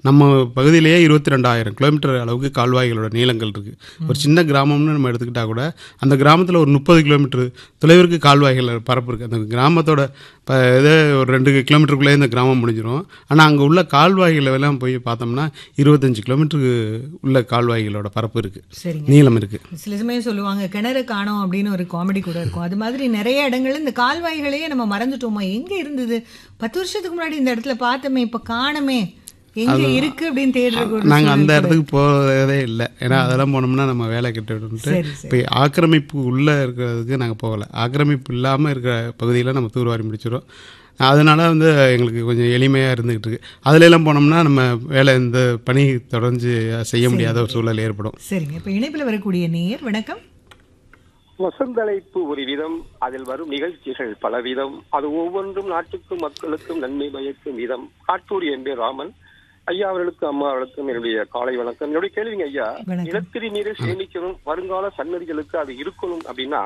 நம்ம பகுதியிலேயே இருபத்தி ரெண்டாயிரம் கிலோமீட்டர் அளவுக்கு கால்வாய்களோட நீளங்கள் இருக்குது ஒரு சின்ன கிராமம்னு நம்ம எடுத்துக்கிட்டா கூட அந்த கிராமத்தில் ஒரு முப்பது கிலோமீட்டர் தொலைவிற்கு கால்வாய்கள் பரப்பு இருக்குது அந்த கிராமத்தோட இப்போ இதே ஒரு ரெண்டு கிலோமீட்டருக்குள்ளே இந்த கிராமம் முடிஞ்சிடும் ஆனால் அங்கே உள்ள கால்வாய்கள் எல்லாம் போய் பார்த்தோம்னா இருபத்தஞ்சு கிலோமீட்டருக்கு உள்ள கால்வாய்களோட பரப்பு இருக்குது சரிங்க நீளம் இருக்குது சில சமயம் சொல்லுவாங்க கிணறு காணோம் அப்படின்னு ஒரு காமெடி கூட இருக்கும் அது மாதிரி நிறைய இடங்கள்ல இந்த கால்வாய்களையே நம்ம மறந்துட்டோமா எங்க இருந்தது பத்து வருஷத்துக்கு முன்னாடி இந்த இடத்துல பார்த்தோமே இப்ப காணமே எங்க இருக்கு அப்படின்னு தேடுறது ஒரு நாங்கள் அந்த சூழல் கூட. இடத்துக்கு போகிறதே இல்லை ஏன்னா அதெல்லாம் போனோம்னா நம்ம வேலை கெட்டுவிட்டு சரி சரி இப்போ ஆக்கிரமிப்பு உள்ளே இருக்கிறதுக்கு நாங்கள் போகலை ஆக்கிரமிப்பு இல்லாமல் இருக்கிற பகுதியில் நம்ம தூர்வாரி முடிச்சிடும் அதனால வந்து எங்களுக்கு கொஞ்சம் எளிமையாக இருந்துகிட்டு இருக்கு அதுல எல்லாம் போனோம்னா நம்ம வேலை இந்த பணி தொடர்ந்து செய்ய முடியாத ஒரு சூழல் ஏற்படும் சரிங்க இப்ப இணைப்புல வரக்கூடிய நேர் வணக்கம் வசந்தழைப்பு ஒரு விதம் அதில் வரும் நிகழ்ச்சிகள் பலவிதம் அது ஒவ்வொன்றும் நாட்டுக்கும் மக்களுக்கும் நன்மை பயக்கும் விதம் காட்டூர் என் பேர் ராமன் ஐயா அவர்களுக்கும் அம்மா அவர்களுக்கும் என்னுடைய காலை வணக்கம் என்னுடைய கேள்விங்க ஐயா வணக்கம். நிலத்தடி நீரை சேமிக்கணும் வருங்கால சன்னதிகளுக்கு அது இருக்கணும் அப்படின்னா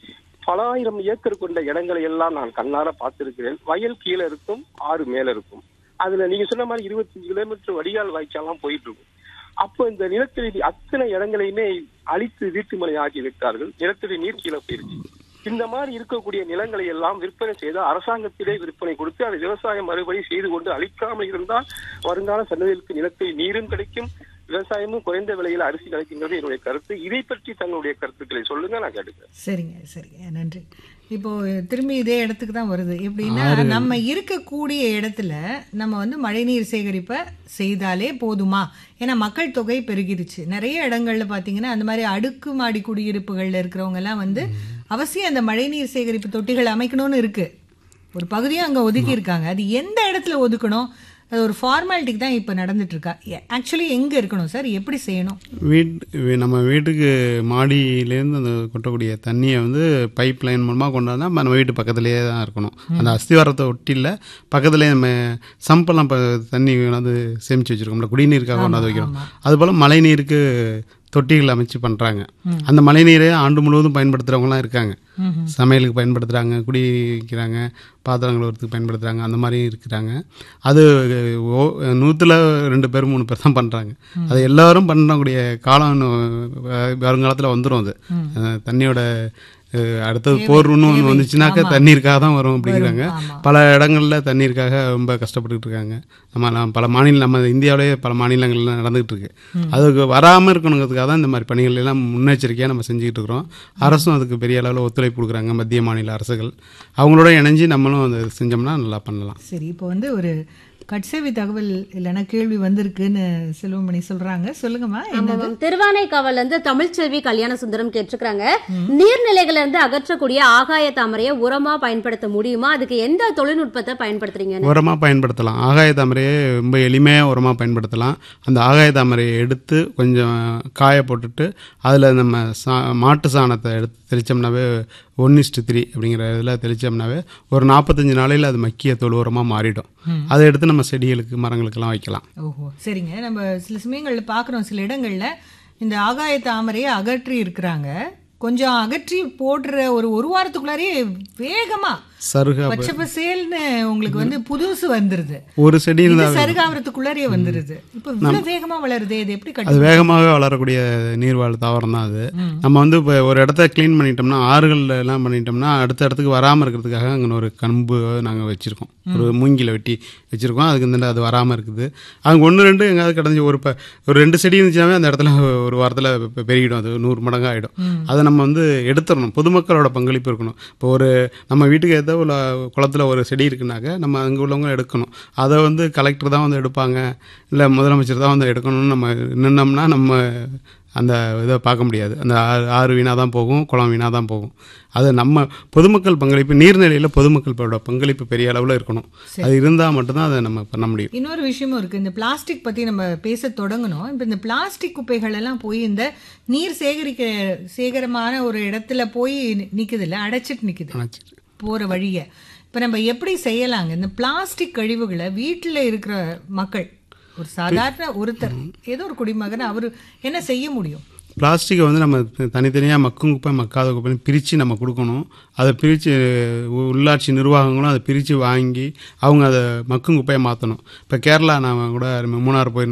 பல ஆயிரம் ஏக்கர் கொண்ட இடங்களை எல்லாம் நான் கண்ணார பார்த்திருக்கிறேன் வயல் கீழே இருக்கும் ஆறு மேல இருக்கும் அதுல நீங்க சொன்ன மாதிரி இருபத்தஞ்சு கிலோமீட்டர் வடிகால் வாய்க்காலாம் போயிட்டு இருக்கும் அப்போ இந்த நிலத்தடி நீர் அத்தனை இடங்களையுமே அழித்து வீட்டுமனை ஆக்கி விட்டார்கள் நிலத்தடி நீர் கீழே போயிருச்சு இந்த மாதிரி இருக்கக்கூடிய நிலங்களை எல்லாம் விற்பனை செய்து அரசாங்கத்திலே விற்பனை கொடுத்து அதை விவசாயம் மறுபடி செய்து கொண்டு அழிக்காமல் இருந்தால் வருங்கால சன்னதிகளுக்கு நிலத்தடி நீரும் கிடைக்கும் விவசாயமும் குறைந்த விலையில் அரிசி கிடைக்கின்றது என்னுடைய கருத்து இதை பற்றி தங்களுடைய கருத்துக்களை சொல்லுங்க நான் கேட்டுக்கிறேன் சரிங்க சரிங்க நன்றி இப்போ திரும்பி இதே இடத்துக்கு தான் வருது எப்படின்னா நம்ம இருக்கக்கூடிய இடத்துல நம்ம வந்து மழைநீர் சேகரிப்பை செய்தாலே போதுமா ஏன்னா மக்கள் தொகை பெருகிருச்சு நிறைய இடங்கள்ல பார்த்தீங்கன்னா அந்த மாதிரி அடுக்குமாடி குடியிருப்புகள்ல இருக்கிறவங்க எல்லாம் வந்து அவசியம் அந்த மழைநீர் சேகரிப்பு தொட்டிகள் அமைக்கணும்னு இருக்கு ஒரு பகுதியும் அங்க ஒதுக்கி இருக்காங்க அது எந்த இடத்துல ஒதுக்கணும் அது ஒரு ஃபார்மாலிட்டிக்கு தான் இப்போ நடந்துட்டு இருக்கா ஆக்சுவலி எங்க இருக்கணும் சார் எப்படி செய்யணும் வீட் வி- நம்ம வீட்டுக்கு மாடியிலேருந்து அந்த கொட்டக்கூடிய தண்ணியை வந்து பைப் லைன் மூலமாக கொண்டாந்தா நம்ம வீட்டு பக்கத்துலேயே தான் இருக்கணும் அந்த அஸ்திவாரத்தை ஒட்டியில் பக்கத்துலேயே நம்ம சம்பெல்லாம் இப்போ தண்ணி வந்து சேமித்து வச்சுருக்கோம்ல குடிநீருக்காக கொண்டாந்து வைக்கிறோம் அதுபோல் மழைநீருக்கு தொட்டிகள் அமைச்சு பண்ணுறாங்க அந்த மழைநீரை ஆண்டு முழுவதும் பயன்படுத்துகிறவங்களாம் இருக்காங்க சமையலுக்கு பயன்படுத்துகிறாங்க குடிக்கிறாங்க பாத்திரம் கழுவுறதுக்கு பயன்படுத்துகிறாங்க அந்த மாதிரி இருக்கிறாங்க அது ஓ நூற்றில் ரெண்டு பேர் மூணு பேர் தான் பண்ணுறாங்க அது எல்லாரும் பண்ணக்கூடிய காலம் இன்னும் வ- வருங்காலத்தில் வந்துடும் அது அஹ் தண்ணியோட அஹ் அடுத்தது போர்னு ஒன்று வந்துச்சுனாக்கா தண்ணீருக்காக தான் வரும் அப்படிங்கிறாங்க ஆமா. பல இடங்கள்ல தண்ணீருக்காக ரொம்ப கஷ்டப்பட்டுட்டு இருக்காங்க நம்ம நான் பல மாநில நம்ம இந்தியாவிலேயே பல மாநிலங்கள்ல நடந்துகிட்டு இருக்கு அதுக்கு வராமல் இருக்கணுங்கிறதுக்காக தான் இந்த மாதிரி பணிகள் எல்லாம் முன்னெச்சரிக்கையாக நம்ம செஞ்சுக்கிட்டு இருக்கிறோம் அரசும் அதுக்கு பெரிய அளவில் ஒத்துழைப்பு கொடுக்குறாங்க மத்திய மாநில அரசுகள் அவங்களோட இணைஞ்சு நம்மளும் அதை செஞ்சோம்னா நல்லா பண்ணலாம் சரி இப்போ வந்து ஒரு கட்சேவி தகவல் இல்லைன்னா கேள்வி வந்திருக்குன்னு செல்வமணி சொல்றாங்க சொல்லுங்கம்மா என்னது ஆமாம் திருவானைக்காவல்ல இருந்து தமிழ்ச்செல்வி கல்யாண சுந்தரம் கேட்டிருக்காங்க நீர்நிலைகள்ல இருந்து அகற்றக்கூடிய ஆகாய தாமரையை உரமா பயன்படுத்த முடியுமா அதுக்கு எந்த தொழில்நுட்பத்தை பயன்படுத்துறீங்கன்னு உரமாக பயன்படுத்தலாம் ஆகாய தாமரையை ரொம்ப எளிமையாக உரமாக பயன்படுத்தலாம் அந்த ஆகாய தாமரையை எடுத்து கொஞ்சம் காய போட்டுட்டு அதில் நம்ம சா மாட்டு சாணத்தை எடுத்து தெளித்தோம்னாவே ஒன் இஸ்டு த்ரீ அப்படிங்கிற இதில் தெளித்தோம்னாவே ஒரு நாற்பத்தஞ்சு நாளையில் அது மக்கிய தொழு உரமாக மாறிடும் அதை எடுத்து நம்ம செடிகளுக்கு மரங்களுக்கெல்லாம் வைக்கலாம் ஓஹோ சரிங்க நம்ம சில சமயங்கள்ல பார்க்குறோம் சில இடங்கள்ல இந்த ஆகாய தாமரையை அகற்றி இருக்கிறாங்க கொஞ்சம் அகற்றி போடுற ஒரு ஒரு வாரத்துக்குள்ளாரே வேகமா சருகா பச்சை பசேல்னு உங்களுக்கு வந்து புதுசு வந்துருது ஒரு செடி இது இருந்தால் சருகாவரத்துக்குள்ளாரே வந்துருது இப்போ இவ்வளவு வேகமா வளருது இது எப்படி அது கட்டு வேகமாக வளரக்கூடிய நீர்வாழ் தாவரம் தான் அது நம்ம வந்து இப்போ ஒரு இடத்த க்ளீன் பண்ணிட்டோம்னா ஆறுகள்ல எல்லாம் பண்ணிட்டோம்னா அடுத்த இடத்துக்கு வராமல் இருக்கிறதுக்காக அங்கே ஒரு கம்பு நாங்கள் வச்சுருக்கோம் ஒரு மூங்கில வெட்டி வச்சுருக்கோம் அதுக்கு இந்த அது வராமல் இருக்குது அங்கே ஒன்று ரெண்டு எங்கேயாவது கிடஞ்சி ஒரு இப்போ ஒரு ரெண்டு செடி இருந்துச்சுனாவே அந்த இடத்துல ஒரு வாரத்தில் பெ- பெருகிடும் அது நூறு மடங்கு ஆகிடும் அதை நம்ம வந்து எடுத்துடணும் பொதுமக்களோட பங்களிப்பு இருக்கணும் இப்போ ஒரு நம்ம வீட்டுக்கு ஏதோ உள்ள குளத்துல ஒரு செடி இருக்குனாக்க நம்ம அங்கே உள்ளவங்க எடுக்கணும் அதை வந்து கலெக்டர் தான் வந்து எடுப்பாங்க இல்லை முதலமைச்சர் தான் வந்து எடுக்கணும்னு நம்ம நின்னோம்னா நம்ம அந்த இதை பார்க்க முடியாது அந்த ஆறு ஆறு வீணாக தான் போகும் குளம் வீணாக தான் போகும் அது நம்ம பொதுமக்கள் பங்களிப்பு நீர்நிலையில் பொதுமக்களோட பங்களிப்பு பெரிய அளவில் இருக்கணும் அது இருந்தால் மட்டும்தான் அதை நம்ம பண்ண முடியும் இன்னொரு விஷயமும் இருக்கு இந்த பிளாஸ்டிக் பத்தி நம்ம பேச தொடங்கணும் இப்போ இந்த பிளாஸ்டிக் குப்பைகள் எல்லாம் போய் இந்த நீர் சேகரிக்க சேகரமான ஒரு இடத்துல போய் நிக்குது இல்ல அடைச்சிட்டு நிக்குது ஆனால் போற வழிய இப்ப நம்ம எப்படி செய்யலாங்க இந்த பிளாஸ்டிக் கழிவுகளை வீட்டுல இருக்கிற மக்கள் ஒரு சாதாரண ஒருத்தர் ஏதோ ஒரு குடிமகன் அவரு என்ன செய்ய முடியும் பிளாஸ்டிக்கை வந்து நம்ம தனித்தனியாக மக்கும் குப்பை மக்காத குப்பைன்னு பிரித்து நம்ம கொடுக்கணும் அதை பிரித்து உள்ளாட்சி நிர்வாகங்களும் அதை பிரித்து வாங்கி அவங்க அதை மக்கும் குப்பையை மாற்றணும் இப்போ கேரளா நான் கூட மூணாறு போயிருந்தேன்